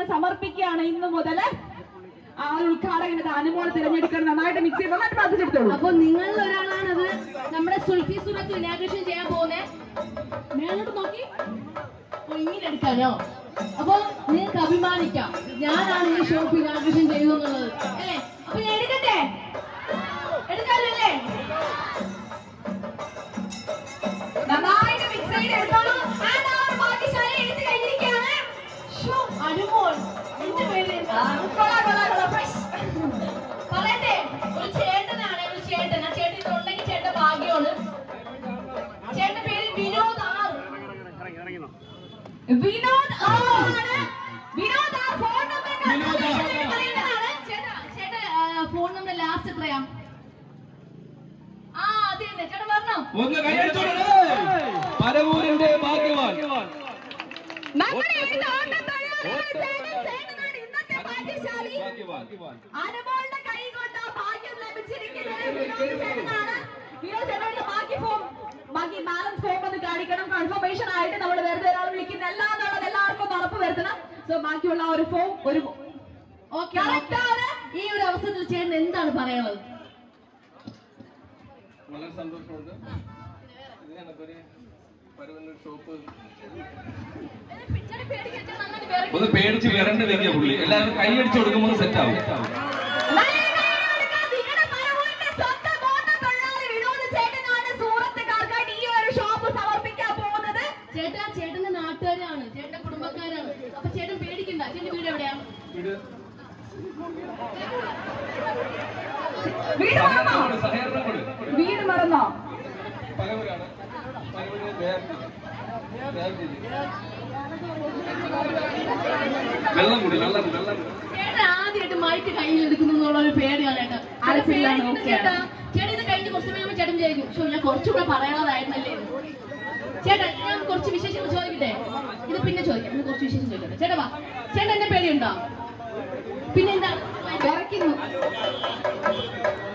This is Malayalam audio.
ചേട്ടന് സമർപ്പിക്കുകയാണ് ഇന്നു മുതൽ ആ ഒരു ഉദ്ഘാടകന്റെ അനുമോള് തിരഞ്ഞെടുക്കണം നന്നായിട്ട് മിക്സ് ചെയ്ത് നന്നായിട്ട് പ്രാർത്ഥിച്ചെടുത്തോളൂ അപ്പൊ നിങ്ങളിൽ ഒരാളാണത് നമ്മുടെ സുൽഫി സുറത്ത് ഇനാഗ്രേഷൻ ചെയ്യാൻ പോകുന്നേ മേലോട്ട് നോക്കി ഓ, ഇങ്ങനെ എടുക്കാനോ അപ്പൊ നിങ്ങൾക്ക് അഭിമാനിക്കാം ഞാനാണ് ഈ ഷോപ്പ് ഇനാഗ്രേഷൻ ചെയ്തു എന്നുള്ളത് അല്ലേ അപ്പൊ ഞാൻ എടുക്കട്ടെ എടുക്കാനല്ലേ നന്നായിട്ട് മിക്സ് ചെയ്ത് എടുത്തോളൂ And ആ ഒരു ഭാഗ്യശാലി എടുത്ത് കഴിഞ്ഞിരിക്കുകയാണ് ശ്ശോ, അനുമോൾ എന്റെ പേര് ആ, കൊള്ളാം, കൊള്ളാം, കൊള്ളാം. Fresh. പറയട്ടെ ഒരു ചേട്ടനാണ് ഒരു ചേട്ടൻ ആ ചേട്ടൻ ഇത് ഉണ്ടെങ്കിൽ ചേട്ടൻ ഭാഗ്യമാണ് ചേട്ടന്റെ പേര് വിനോദ് ആർ വിനോദ് ആണ് വിനോദ് ആ ഫോൺ നമ്പർ പറയുന്നതാണ്. ചേട്ടാ ചേട്ടാ ഫോൺ നമ്പർ ലാസ്റ്റ് എത്രയാ ആ അതെ അതെ ചേട്ടാ പറഞ്ഞോ ഒന്ന് കൈയടിച്ചോളൂ പരവൂരിന്റെ ഭാഗ്യവാൻ നമ്മുടെ ഈ ഓട്ടത്തൊഴിലാളികളുടെ ചേട്ടൻ, ചേട്ടനാണ് ഇന്നത്തെ ഭാഗ്യശാലി ഭാഗ്യവാൻ അനുമോളുടെ കൈ കൊണ്ട് ആ ഭാഗ്യം ലഭിച്ചിരിക്കുന്നത് വിനോദ് ചേട്ടനാണ് വിനോദ് ചേട്ടന്റെ ബാക്കി ഫോം ബാക്കി ബാലൻസ് ഫോം ഒന്ന് കാണിക്കണം കൺഫർമേഷൻ ആയിട്ട് നമ്മൾ വെറുതെ ഒരാൾ വിളിക്കുന്നില്ല എന്നുള്ളത് എല്ലാവർക്കും ഒന്ന് ഉറപ്പ് വരുത്തണം സോ ബാക്കിയുള്ള ആ ഒരു ഫോം ഒരു ഓക്കെ Correct ആണ്. ഈ ഒരു അവസരത്തിൽ ചേട്ടൻ എന്താണ് പറയാനുള്ളത് വളരെ സന്തോഷമുണ്ട് ഇതിനാണ് ഒരു പരവൂരിന്റെ ഷോപ്പ് ചേട്ടൻ പേടിക്കരുത്, ചേട്ടൻ നന്നായിട്ട് വിറയ്ക്കും. ഒന്ന് പേടിച്ച് വിരണ്ട് നിൽക്കുക പുള്ളി എല്ലാവരും കൈയടിച്ചു കൊടുക്കുമ്പോൾ സെറ്റ് ആവും നല്ല കൈയ്യടിക്കാൻ നിങ്ങളുടെ പരവൂരിന്റെ സ്വന്തം ഓട്ടത്തൊഴിലാളി വിനോദ് ചേട്ടനാണ് സൂറത്തുകാർക്കായിട്ട് ഈ ഒരു ഷോപ്പ് സമർപ്പിക്കാൻ പോകുന്നത് ചേട്ടാ ചേട്ടന്റെ നാട്ടുകാരാണ് ചേട്ടന്റെ കുടുംബക്കാരാണ് അപ്പൊ ചേട്ടൻ പേടിക്കണ്ട ചേട്ടന്റെ വീട് എവിടെയാ വീട് വീട് മറന്നോ സഹകരണം കൊടു, സഹകരണം കൊടു. വീട് മറന്നോ പരവൂരാണ് പരവൂര് ദേവഗിരി. ദേവഗിരി. വെള്ളം കൂടി വെള്ളം കൂടി വെള്ളം കൂടി ചേട്ടൻ ആദ്യമായിട്ട് മൈക്ക് കയ്യിൽ എടുക്കുന്നു എന്നുള്ള ഒരു പേടിയാണ് ചേട്ടാ ചേട്ടൻ അറിയില്ല, പേടിക്കണ്ട നോക്കിയാണ്. ചേട്ടാ ചേട്ടൻ ഇത് കഴിഞ്ഞ് കുറച്ച് കഴിയുമ്പോൾ ചേട്ടൻ വിചാരിക്കും ഷോ ഞാൻ കുറച്ചുകൂടെ പറയാനുള്ളതായിരുന്നല്ലേ എന്ന്." ചേട്ടാ ഞാൻ കുറച്ച് വിശേഷങ്ങൾ ചോദിക്കട്ടെ ഇത് പിന്നെ ചോദിക്കാം ഇത് കുറച്ച് വിശേഷം ചോദിക്കട്ടെ ചേട്ടാ വാ ചേട്ടൻ എന്നെ പേടിയുണ്ടോ പിന്നെ എന്താ വിറയ്ക്കുന്നു